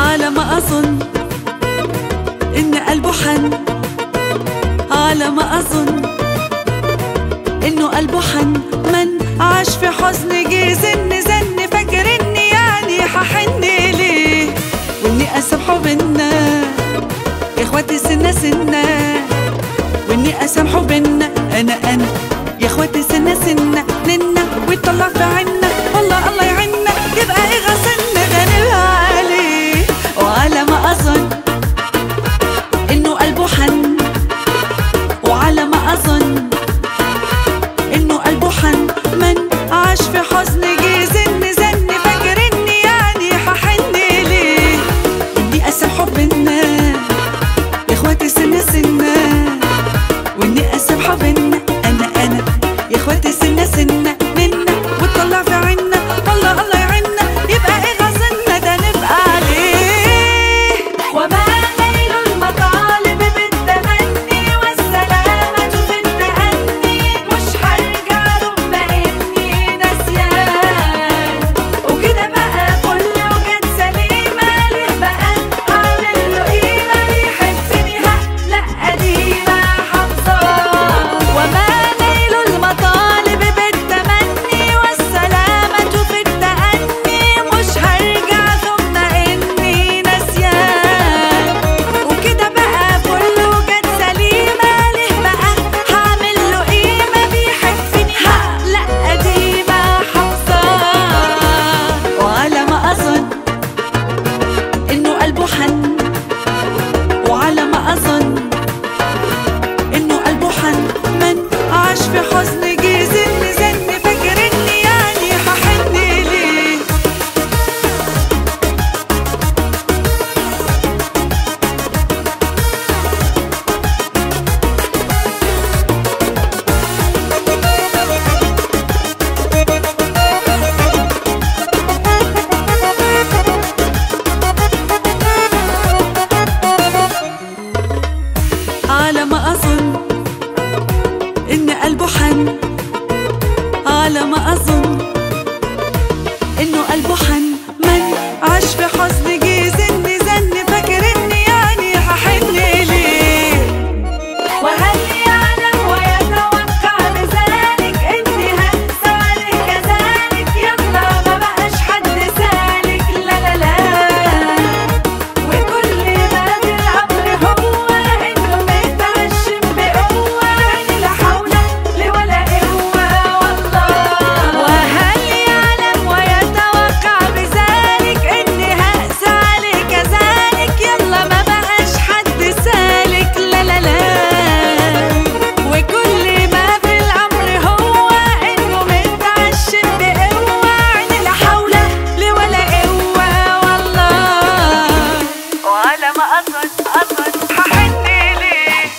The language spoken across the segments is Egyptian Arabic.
على ما أظن إن قلبه حن على ما أظن إنه قلبه حن من عاش في حزن جه زن زن فاكر إني يعني هحن ليه وإني أسامحه بينا يا إخواتي سنة سنة وإني أسامحه بينا أنا أنا يا إخواتي سنة سنة ننا ويطلع في عنا والله الله يعنا يبقى إيه غسلنا ده نبقى عليه وعلى ما أظن إنه قلبه حن وعلى ما أظن إنه قلبه حن من عاش في حزن جه زن زن فاكر إني يعني هحن ليه إني أسامحه بينا يا إخواتي سنة سنة وإني أسامحه بينا أنا أنا يا إخواتي سنة سنة منا وتطلع في عنا والله الله يعنا يبقى إيه غزلنا ده نبقى عليه وما نيل المطالب بالتمني والسلامة في التأني مش هرجع رغم إني نسيان وكده بقى كله جت سليمة ليه بقى أعمل له قيمة يحبني ها لأ قديمة حافظاه وما نيل المطالب بالتمني والسلامة في التأني مش هرجع ثم إني نسيان وكده بقى كله جت سليمة ليه بقى هعمل له قيمة بيحبني ها لأ قديمة حافظاه وعلى ما أظن إنه قلبه حن وعلى ما أظن إنه قلبه حن من عاش في حزن جه زن زن فاكر إني يعني هحن ليه على ما أظن إن قلبه حن على ما أظن إنه قلبه حن من عاش في حزن جه زن زن فاكر إني يعني هحن ليه وهل يعلم ويتوقع بذلك إني هنسى عليه كذلك يلا ما بقاش حد سالك لا لا لا وكل ما في الأمر هو إنه متعشم بقوة لا حول لي ولا قوة والله وهل يعلم ويتوقع بذلك إني هقسى عليه كذلك يلا ما بقاش حد سالك لا لا لا وكل ما في الأمر هو إنه متعشم بقوة لا حول لي ولا قوة والله وعلى ما أظن أظن هحن ليه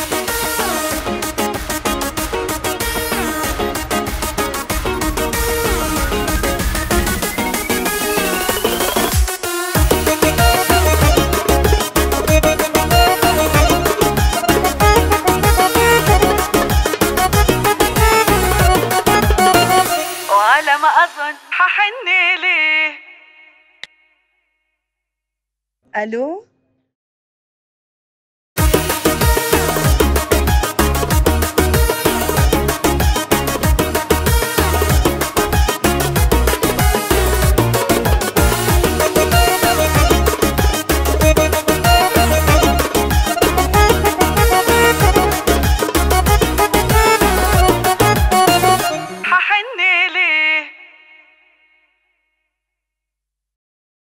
وعلى ما أظن هحن ليه الو